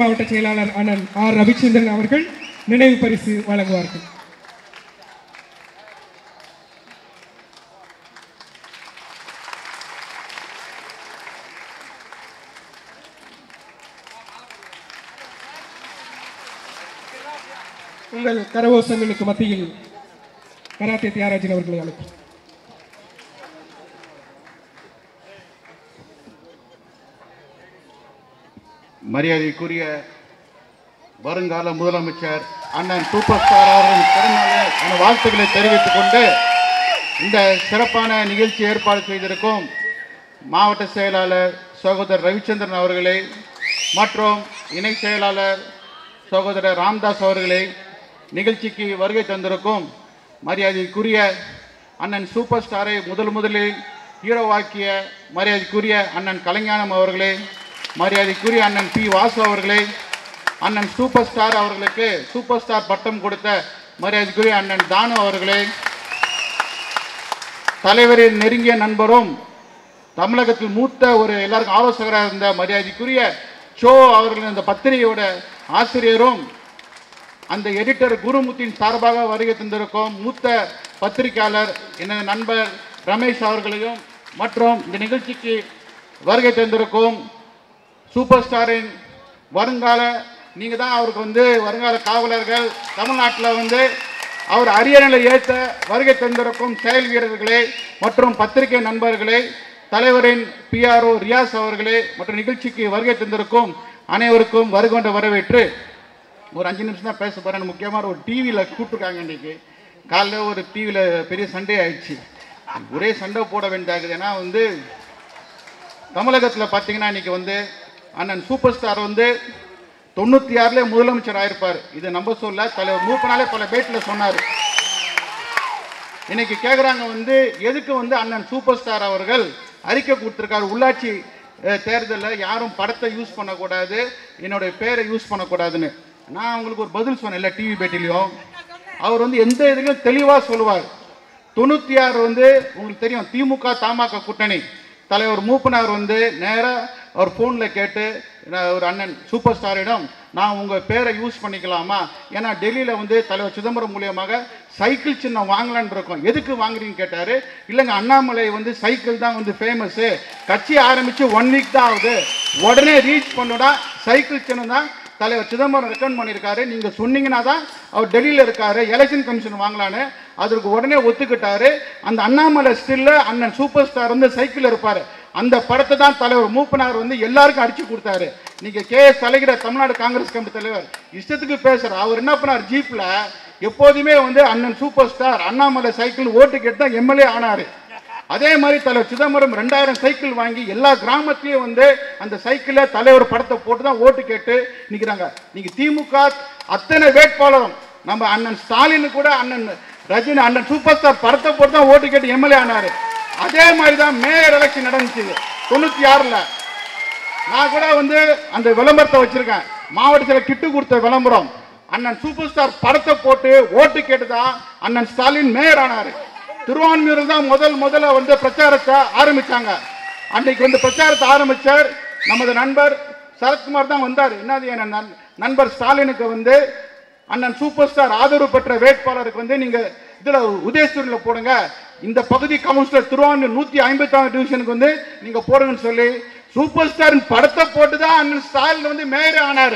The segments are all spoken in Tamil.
மாவட்ட செயலாளர் அண்ணன் ஆர் ரவிச்சந்திரன் அவர்கள் நினைவு பரிசு வழங்குவார்கள் உங்கள் கரவோசங்களுக்கு மத்தியில் கராத்தே தியாகராஜன் அவர்களை அழைக்கிறேன் மரியாதைக்குரிய வருங்கால முதலமைச்சர் அண்ணன் சூப்பர் ஸ்டார் அவர்களின் பிறந்தநாளுக்கான வாழ்த்துக்களை தெரிவித்துக் கொண்டு இந்த சிறப்பான நிகழ்ச்சி ஏற்பாடு செய்திருக்கும் மாவட்ட செயலாளர் சகோதரர் ரவிச்சந்திரன் அவர்களே மற்றும் இணை செயலாளர் சகோதரர் ராம்தாஸ் அவர்களே நிகழ்ச்சிக்கு வருகை தந்திருக்கும் மரியாதைக்குரிய அண்ணன் சூப்பர் ஸ்டாரை முதல் முதலில் ஹீரோவாக்கிய மரியாதைக்குரிய அண்ணன் கலைஞானம் அவர்களே மரியாதைக்குரிய அண்ணன் பி வாசு அவர்களே அண்ணன் சூப்பர் ஸ்டார் அவர்களுக்கு சூப்பர் ஸ்டார் பட்டம் கொடுத்த மரியாதைக்குரிய அண்ணன் தானு அவர்களே தலைவரின் நெருங்கிய நண்பரும் தமிழகத்தில் மூத்த ஒரு எல்லாருக்கும் ஆலோசகராக இருந்த மரியாதைக்குரிய சோ அவர்கள் இந்த பத்திரிகையோட ஆசிரியரும் அந்த எடிட்டர் குருமுத்தின் சார்பாக வருகை தந்திருக்கும் மூத்த பத்திரிகையாளர் எனது நண்பர் ரமேஷ் அவர்களையும் மற்றும் இந்த நிகழ்ச்சிக்கு வருகை தந்திருக்கும் சூப்பர் ஸ்டாரின் வருங்கால நீங்கள் தான் அவருக்கு வந்து வருங்கால காவலர்கள் தமிழ்நாட்டில் வந்து அவர் அரியணை ஏற்ற வருகை தந்திருக்கும் செயல் வீரர்களே மற்றும் பத்திரிகை நண்பர்களே தலைவரின் பிஆர்ஓ ரியாஸ் அவர்களே மற்றும் நிகழ்ச்சிக்கு வருகை தந்திருக்கும் அனைவருக்கும் வருகொண்ட வரவேற்று ஒரு அஞ்சு நிமிஷம் தான் பேச போகிறேன் முக்கியமாக ஒரு டிவியில் கூப்பிட்டுருக்காங்க இன்றைக்கி காலைல ஒரு டிவியில் பெரிய சண்டே ஆயிடுச்சு ஒரே சண்டை போட வேண்டியதாகுது ஏன்னா வந்து தமிழகத்தில் பார்த்தீங்கன்னா இன்னைக்கு வந்து அண்ணன் சூப்பர் ஸ்டார் வந்து தொண்ணூற்றி ஆறுலேயே முதலமைச்சர் ஆயிருப்பார் இது நம்ப சொல்ல தலைவர் மூப்பனாலே பல பேட்டில் சொன்னார் இன்னைக்கு கேட்குறாங்க வந்து எதுக்கு வந்து அண்ணன் சூப்பர் ஸ்டார் அவர்கள் அறிக்கை கொடுத்துருக்காரு உள்ளாட்சி தேர்தலில் யாரும் படத்தை யூஸ் பண்ணக்கூடாது என்னுடைய பேரை யூஸ் பண்ணக்கூடாதுன்னு நான் உங்களுக்கு ஒரு பதில் சொன்னேன் இல்லை டிவி பேட்டிலையும் அவர் வந்து எந்த இதுலையும் தெளிவாக சொல்லுவார் தொண்ணூற்றி ஆறு வந்து உங்களுக்கு தெரியும் திமுக தமாக கூட்டணி தலைவர் மூப்பனார் வந்து நேராக அவர் ஃபோனில் கேட்டு நான் ஒரு அண்ணன் சூப்பர் ஸ்டாரிடம் நான் உங்கள் பேரை யூஸ் பண்ணிக்கலாமா ஏன்னா டெல்லியில் வந்து தலைவர் சிதம்பரம் மூலியமாக சைக்கிள் சின்னம் வாங்கலான்னு இருக்கோம் எதுக்கு வாங்குறீங்கன்னு கேட்டார் இல்லைங்க அண்ணாமலை வந்து சைக்கிள் தான் வந்து ஃபேமஸ்ஸு கட்சி ஆரம்பித்து ஒன் வீக் தான் ஆகுது உடனே ரீச் பண்ணுடா சைக்கிள் சின்னம் தான் தலைவர் சிதம்பரம் ரெக்கமெண்ட் பண்ணியிருக்காரு நீங்கள் சொன்னீங்கன்னா தான் அவர் டெல்லியில் இருக்காரு எலெக்ஷன் கமிஷன் வாங்கலான்னு அதற்கு உடனே ஒத்துக்கிட்டாரு அந்த அண்ணாமலை ஸ்டில்ல அண்ணன் சூப்பர் ஸ்டார் வந்து சைக்கிள் இருப்பார் அந்த படத்தை தான் தலைவர் மூப்பனார் வந்து எல்லாருக்கும் அடிச்சு கொடுத்தாரு நீங்க கே எஸ் தலைகிற தமிழ்நாடு காங்கிரஸ் கமிட்டி தலைவர் இஷ்டத்துக்கு பேசுற அவர் என்ன பண்ணார் ஜீப்ல எப்போதுமே வந்து அண்ணன் சூப்பர் ஸ்டார் அண்ணாமலை சைக்கிள் ஓட்டு கேட்டு தான் எம்எல்ஏ ஆனாரு அதே மாதிரி தலைவர் சிதம்பரம் ரெண்டாயிரம் சைக்கிள் வாங்கி எல்லா கிராமத்திலையும் வந்து அந்த சைக்கிள தலைவர் படத்தை போட்டு தான் ஓட்டு கேட்டு நிற்கிறாங்க நீங்க திமுக அத்தனை வேட்பாளரும் நம்ம அண்ணன் ஸ்டாலின் கூட அண்ணன் ரஜினி அண்ணன் சூப்பர் ஸ்டார் படத்தை போட்டு தான் ஓட்டு கேட்டு எம்எல்ஏ ஆனாரு அதே மாதிரி தான் மேயர் எலெக்ஷன் நடந்துச்சு தொண்ணூத்தி ஆறுல நான் கூட வந்து அந்த விளம்பரத்தை வச்சிருக்கேன் மாவட்டத்தில் கிட்டு கொடுத்த விளம்பரம் அண்ணன் சூப்பர் ஸ்டார் படத்தை போட்டு ஓட்டு கேட்டுதான் அண்ணன் ஸ்டாலின் மேயர் ஆனாரு திருவான்மியூரில் தான் முதல் முதல்ல வந்து பிரச்சாரத்தை ஆரம்பிச்சாங்க அன்னைக்கு வந்து பிரச்சாரத்தை ஆரம்பிச்சார் நமது நண்பர் சரத்குமார் தான் வந்தார் என்னது என் நண்- நண்பர் ஸ்டாலினுக்கு வந்து அண்ணன் சூப்பர் ஸ்டார் ஆதரவு பெற்ற வேட்பாளருக்கு வந்து நீங்க இதுல உதயசூரில போடுங்க இந்த பகுதி கவுன்சிலர் திருவாரூர் நூத்தி ஐம்பத்தி ஆறு டிவிஷனுக்கு வந்து நீங்க போடுங்கன்னு சொல்லி சூப்பர் ஸ்டாரின் படத்தை போட்டு தான் அண்ணன் ஸ்டாலின் வந்து மேயர் ஆனாரு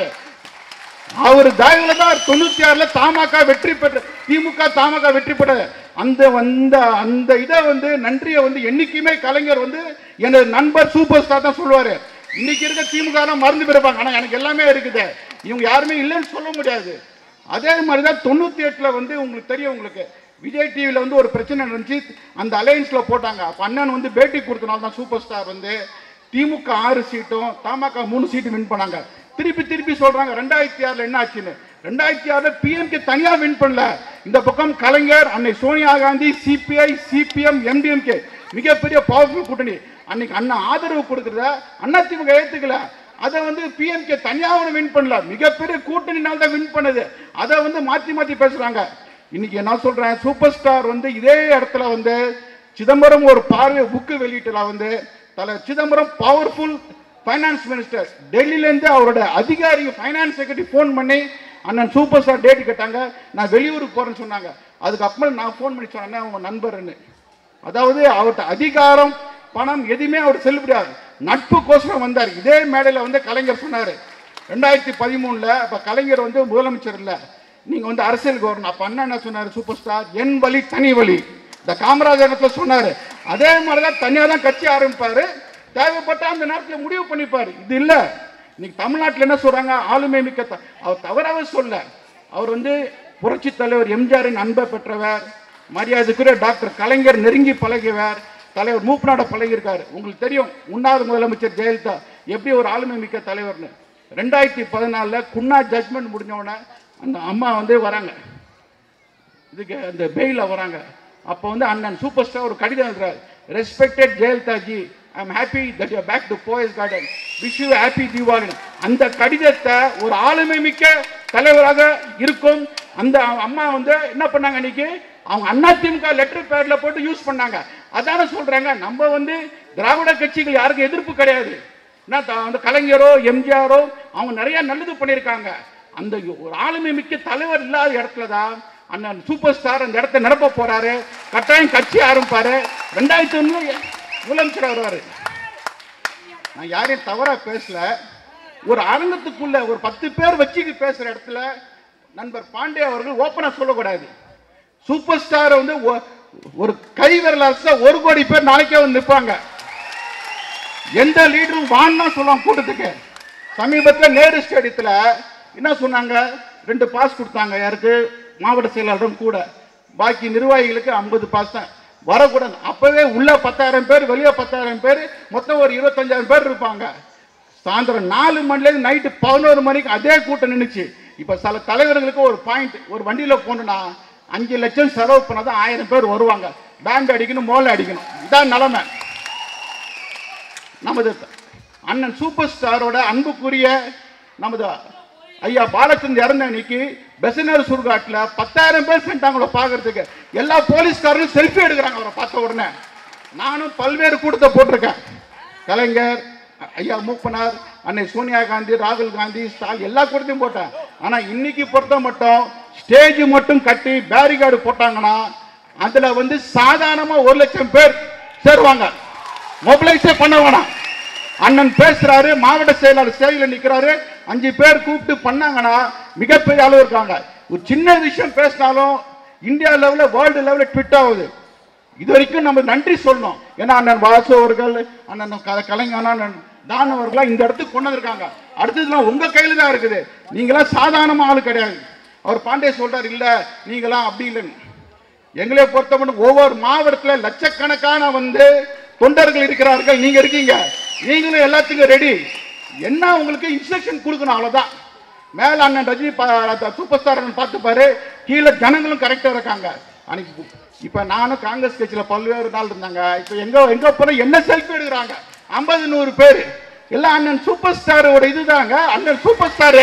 அவர் தயவுல தான் தொண்ணூத்தி ஆறுல தமாக வெற்றி பெற்ற திமுக தமாக வெற்றி பெற்ற அந்த வந்த அந்த இதை வந்து நன்றியை வந்து என்னைக்குமே கலைஞர் வந்து எனது நண்பர் சூப்பர் ஸ்டார் தான் சொல்லுவாரு இன்னைக்கு இருக்க திமுக தான் மறந்து போயிருப்பாங்க ஆனா எனக்கு எல்லாமே இருக்குது இவங்க யாருமே இல்லைன்னு சொல்ல முடியாது அதே மாதிரி தான் தொண்ணூத்தி எட்டுல வந்து உங்களுக்கு தெரியும் உங்களுக்கு விஜய் டிவியில் வந்து ஒரு பிரச்சனை நடந்துச்சு அந்த அலையன்ஸ்ல போட்டாங்க அப்ப அண்ணன் வந்து பேட்டி கொடுத்தனால தான் சூப்பர் ஸ்டார் வந்து திமுக ஆறு சீட்டும் தமாக மூணு சீட்டு வின் பண்ணாங்க திருப்பி திருப்பி சொல்றாங்க ரெண்டாயிரத்தி ஆறுல என்ன ஆச்சுன்னு ரெண்டாயிரத்தி ஆறுல பிஎம்கே தனியா வின் பண்ணல இந்த பக்கம் கலைஞர் அன்னை Sonia Gandhi CPI CPM MDMK மிகப்பெரிய பவர்ஃபுல் கூட்டணி அன்னைக்கு அண்ணா ஆதரவு கொடுக்கறத அண்ணா திமுக ஏத்துக்கல அதை வந்து பிஎம்கே தனியாக வின் பண்ணல மிகப்பெரிய கூட்டணினால தான் வின் பண்ணுது அதை வந்து மாத்தி மாத்தி பேசுறாங்க இன்னைக்கு என்ன சொல்றேன் சூப்பர் ஸ்டார் வந்து இதே இடத்துல வந்து சிதம்பரம் ஒரு பார்வை புக்கு வெளியிட்டுல வந்து தலை சிதம்பரம் பவர்ஃபுல் ஃபைனான்ஸ் மினிஸ்டர் டெல்லியிலேருந்து அவரோட அதிகாரி ஃபைனான்ஸ் செக்ரட்டரி ஃபோன் பண்ணி அண்ணன் சூப்பர் ஸ்டார் டேட் கேட்டாங்க நான் வெளியூருக்கு போகிறேன்னு சொன்னாங்க அதுக்கப்புறம் நான் ஃபோன் பண்ணி சொன்னேன் அவங்க நண்பர்னு அதாவது அவர்கிட்ட அதிகாரம் பணம் எதுவுமே அவர் செல்லுபடியாது நட்புக்கோசரம் வந்தார் இதே மேடையில் வந்து கலைஞர் சொன்னார் ரெண்டாயிரத்தி பதிமூணில் அப்போ கலைஞர் வந்து முதலமைச்சர் இல்லை நீங்கள் வந்து அரசியலுக்கு வரணும் அப்போ அண்ணா என்ன சொன்னார் சூப்பர் ஸ்டார் என் வழி தனி வழி இந்த காமராஜர் இடத்துல சொன்னார் அதே மாதிரி தான் தனியாக தான் கட்சி ஆரம்பிப்பார் தேவைப்பட்ட அந்த நேரத்தில் முடிவு பண்ணிப்பார் இது இல்லை இன்னைக்கு தமிழ்நாட்டில் என்ன சொல்கிறாங்க ஆளுமை மிக்க த- அவர் தவறாக சொல்ல அவர் வந்து புரட்சி தலைவர் எம்ஜிஆரின் அன்பை பெற்றவர் மரியாதைக்குரிய டாக்டர் கலைஞர் நெருங்கி பழகியவர் தலைவர் மூப்பனாட பழகியிருக்காரு உங்களுக்கு தெரியும் முன்னாள் முதலமைச்சர் ஜெயலலிதா எப்படி ஒரு ஆளுமை மிக்க தலைவர்னு ரெண்டாயிரத்தி பதினாலில் குன்னா ஜட்மெண்ட் முடிஞ்ச உடனே அந்த அம்மா வந்து வராங்க இதுக்கு அந்த பெயிலில் வராங்க அப்போ வந்து அண்ணன் சூப்பர் ஸ்டார் ஒரு கடிதம் எழுதுறாரு respected Jayalalithaa ji I am happy that you back to Poes Garden wish you happy Deepavali அந்த கடிதத்தை ஒரு ஆளுமை மிக்க தலைவராக இருக்கும் அந்த அம்மா வந்து என்ன பண்ணாங்க இன்னைக்கு அவங்க அண்ணா திமுக லெட்டர் பேர்ல போட்டு யூஸ் பண்ணாங்க அதானே சொல்றாங்க நம்ம வந்து திராவிட கட்சிகள் யாருக்கும் எதிர்ப்பு கிடையாது என்ன த- அந்த கலைஞரோ எம்ஜிஆரோ அவங்க நிறைய நல்லது பண்ணியிருக்காங்க அந்த ஒரு ஆளுமை மிக்க தலைவர் இல்லாத இடத்துல தான் அண்ணன் சூப்பர் ஸ்டார் அந்த இடத்த நிரப்ப போறாரு கட்டாயம் கட்சி ஆரம்பிப்பாரு ரெண்டாயிரத்தி ஒண்ணு முதலமைச்சர் வருவாரு நான் யாரையும் தவறா பேசல ஒரு அரங்கத்துக்குள்ள ஒரு பத்து பேர் வச்சுட்டு பேசுற இடத்துல நண்பர் பாண்டே அவர்கள் ஓப்பனா சொல்லக்கூடாது சூப்பர் ஸ்டார் வந்து ஒ- ஒரு கை விரல் அசைச்சா ஒரு கோடி பேர் நாளைக்கே வந்து நிற்பாங்க எந்த லீடரும் வான்னா சொல்லுவாங்க கூட்டத்துக்கு சமீபத்தில் நேரு ஸ்டேடியத்தில் என்ன சொன்னாங்க ரெண்டு பாஸ் கொடுத்தாங்க யாருக்கு மாவட்ட செயலாளரும் கூட பாக்கி நிர்வாகிகளுக்கு ஐம்பது பாஸ் தான் வரக்கூடாது அப்பவே உள்ள பத்தாயிரம் பேர் வெளியே பத்தாயிரம் பேர் மொத்தம் ஒரு இருபத்தஞ்சாயிரம் பேர் இருப்பாங்க சாயந்தரம் நாலு மணிலேருந்து நைட்டு பதினோரு மணிக்கு அதே கூட்டம் நின்றுச்சு இப்போ சில தலைவர்களுக்கு ஒரு பாயிண்ட் ஒரு வண்டியில் போகணுன்னா அஞ்சு லட்சம் செலவு பண்ணாதான் ஆயிரம் பேர் வருவாங்க பேண்ட் அடிக்கணும் மோளை அடிக்கணும் இதான் நிலைமை நமது அண்ணன் சூப்பர் ஸ்டாரோட அன்புக்குரிய நமது ஐயா பாலச்சந்திர இறந்த அன்னைக்கு பெசனர் சுடுகாட்டில் பத்தாயிரம் பேர் சென்றாங்களோ பார்க்கறதுக்கு எல்லா போலீஸ்காரரும் செல்ஃபி எடுக்கிறாங்க அவரை பார்த்த உடனே நானும் பல்வேறு கூட்டத்தை போட்டிருக்கேன் கலைஞர் ஐயா மூப்பனார் அன்னை சோனியா காந்தி ராகுல் காந்தி ஸ்டாலின் எல்லா கூட்டத்தையும் போட்டேன் ஆனா இன்னைக்கு பொறுத்த மட்டும் ஸ்டேஜ் மட்டும் கட்டி பேரிகார்டு போட்டாங்கன்னா அதுல வந்து சாதாரணமா ஒரு லட்சம் பேர் சேருவாங்க மொபிலைஸே பண்ண வேணாம் அண்ணன் பேசுறாரு மாவட்ட செயலாளர் ஸ்டேஜில் நிக்கிறாரு அஞ்சு பேர் கூப்பிட்டு பண்ணாங்கன்னா மிகப்பெரிய அளவு இருக்காங்க ஒரு சின்ன விஷயம் பேசினாலும் இந்தியா லெவலில் வேர்ல்டு லெவலில் ட்விட் ஆகுது இது வரைக்கும் நம்ம நன்றி சொல்லணும் ஏன்னா அண்ணன் வாசு அவர்கள் அண்ணன் க- கலைஞர் அண்ணன் தான் அவர்களாம் இந்த இடத்துக்கு கொண்டு வந்திருக்காங்க அடுத்ததுலாம் உங்க கையில தான் இருக்குது நீங்களாம் சாதாரண ஆளு கிடையாது அவர் பாண்டே சொல்றாரு இல்ல நீங்களாம் அப்படி இல்லைன்னு எங்களை பொறுத்த மட்டும் ஒவ்வொரு மாவட்டத்தில் லட்சக்கணக்கான வந்து தொண்டர்கள் இருக்கிறார்கள் நீங்க இருக்கீங்க நீங்களும் எல்லாத்துக்கும் ரெடி என்ன உங்களுக்கு இன்ஸ்ட்ரக்ஷன் கொடுக்கணும் அவ்வளவுதான் மேல அண்ணன் ரஜினி பா- சூப்பர் ஸ்டார் அண்ணன் பார்த்து பாரு கீழே ஜனங்களும் கரெக்டா இருக்காங்க அன்னைக்கு இப்ப நானும் காங்கிரஸ் கட்சியில பல்வேறு நாள் இருந்தாங்க இப்ப எங்க எங்க போன என்ன செல்ஃபி எடுக்கிறாங்க ஐம்பது நூறு பேர் எல்லாம் அண்ணன் சூப்பர் ஸ்டாரோட இதுதாங்க அண்ணன் சூப்பர் ஸ்டாரு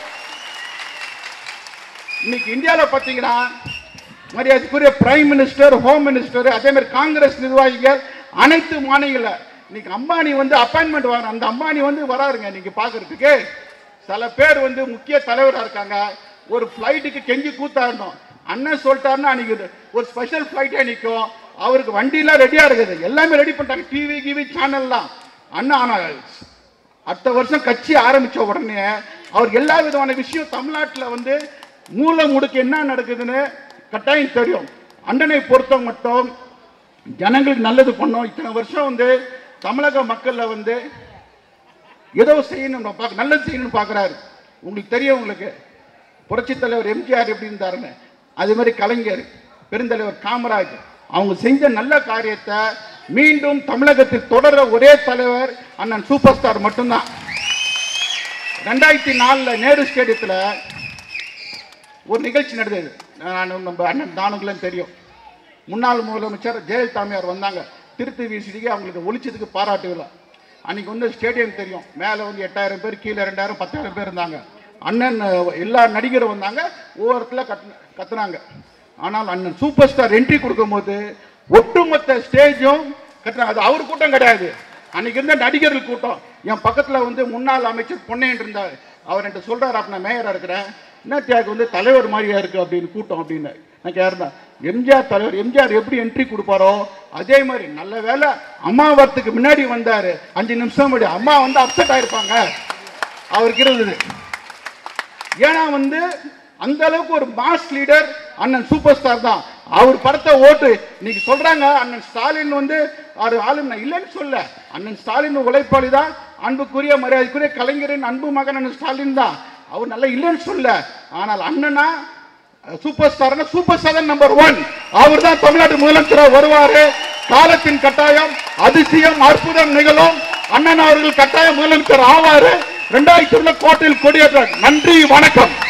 இன்னைக்கு இந்தியாவில் பார்த்தீங்கன்னா மரியாதைக்குரிய பிரைம் மினிஸ்டர் ஹோம் மினிஸ்டர் அதே மாதிரி காங்கிரஸ் நிர்வாகிகள் அனைத்து மாநில இன்னைக்கு அம்பானி வந்து அப்பாயின்மெண்ட் வர அந்த அம்பானி வந்து வராருங்க இன்னைக்கு பார்க்கறதுக்கு சில பேர் வந்து முக்கிய தலைவராக இருக்காங்க ஒரு ஃப்ளைட்டுக்கு கெஞ்சி கூத்தாடணும் அண்ணன் சொல்லிட்டாருன்னா அன்னைக்கு இது ஒரு ஸ்பெஷல் ஃப்ளைட்டே நிற்கும் அவருக்கு வண்டிலாம் ரெடியாக இருக்குது எல்லாமே ரெடி பண்ணிட்டாங்க டிவி கிவி சேனல்லாம் அண்ணா ஆனால் அடுத்த வருஷம் கட்சி ஆரம்பிச்ச உடனே அவர் எல்லா விதமான விஷயம் தமிழ்நாட்டில் வந்து மூல முடுக்கு என்ன நடக்குதுன்னு கட்டாயம் தெரியும் அண்ணனை பொறுத்த மட்டும் ஜனங்களுக்கு நல்லது பண்ணோம் இத்தனை வருஷம் வந்து தமிழக மக்கள்ல வந்து ஏதோ செய்யணும் பார்க்க நல்லது செய்யணும்னு பார்க்குறாரு உங்களுக்கு தெரியும் உங்களுக்கு புரட்சித் தலைவர் எம்ஜிஆர் எப்படி இருந்தாருன்னு அதே மாதிரி கலைஞர் பெருந்தலைவர் காமராஜ் அவங்க செஞ்ச நல்ல காரியத்தை மீண்டும் தமிழகத்தில் தொடர ஒரே தலைவர் அண்ணன் சூப்பர் ஸ்டார் மட்டும்தான் ரெண்டாயிரத்தி நாலில் நேரு ஸ்டேடியத்தில் ஒரு நிகழ்ச்சி நடந்தது நான் நம்ம அண்ணன் தானுங்களும் தெரியும் முன்னாள் முதலமைச்சர் ஜெயலலிதாமையார் வந்தாங்க திருத்தி வீசிக்கு அவங்களுக்கு ஒழிச்சதுக்கு பாராட்டு விழா அன்னைக்கு வந்து ஸ்டேடியம் தெரியும் மேலே வந்து எட்டாயிரம் பேர் கீழே ரெண்டாயிரம் பத்தாயிரம் பேர் இருந்தாங்க அண்ணன் அஹ், எல்லா நடிகரும் வந்தாங்க ஒவ்வொருத்தில் கத்து கத்துனாங்க ஆனால் அண்ணன் சூப்பர் ஸ்டார் என்ட்ரி கொடுக்கும்போது ஒட்டுமொத்த ஸ்டேஜும் கத்துனாங்க அது அவர் கூட்டம் கிடையாது அன்னைக்கு இருந்த நடிகர்கள் கூட்டம் என் பக்கத்துல வந்து முன்னாள் அமைச்சர் பொன்னையன் இருந்தார் அவர் என்கிட்ட சொல்றாரு அப்ப நான் மேயரா இருக்கிறேன் என்ன தியாகு வந்து தலைவர் மாதிரியா இருக்கு அப்படின்னு கூட்டம் அப்படின்னு நான் கேட்டேன் எம்ஜிஆர் தலைவர் எம்ஜிஆர் எப்படி என்ட்ரி கொடுப்பாரோ அதே மாதிரி நல்ல வேலை அம்மா வரத்துக்கு முன்னாடி வந்தாரு அஞ்சு நிமிஷம் முன்னாடி அம்மா வந்து அப்செட் ஆயிருப்பாங்க அவருக்கு இருந்தது ஏன்னா வந்து அந்த அளவுக்கு ஒரு மாஸ் லீடர் அண்ணன் சூப்பர் ஸ்டார் தான் அவர் படத்தை ஓட்டு இன்னைக்கு சொல்றாங்க அண்ணன் ஸ்டாலின் வந்து அவர் ஆளும் நான் இல்லைன்னு சொல்ல அண்ணன் ஸ்டாலின் உழைப்பாளி தான் அன்புக்குரிய மரியாதைக்குரிய கலைஞரின் அன்பு மகன் அண்ணன் ஸ்டாலின் தான் அவர் நல்லா இல்லைன்னு சொல்ல ஆனால் அண்ணனா சூப்பர் ஸ்டார்னா சூப்பர் ஸ்டார் நம்பர் ஒன் அவர் தான் தமிழ்நாட்டு முதலமைச்சராக வருவாரு காலத்தின் கட்டாயம் அதிசயம் அற்புதம் நிகழும் அண்ணன் அவர்கள் கட்டாயம் முதலமைச்சர் ஆவாரு ரெண்டாயிரத்தி கோட்டையில் கொடியேற்ற நன்றி வணக்கம்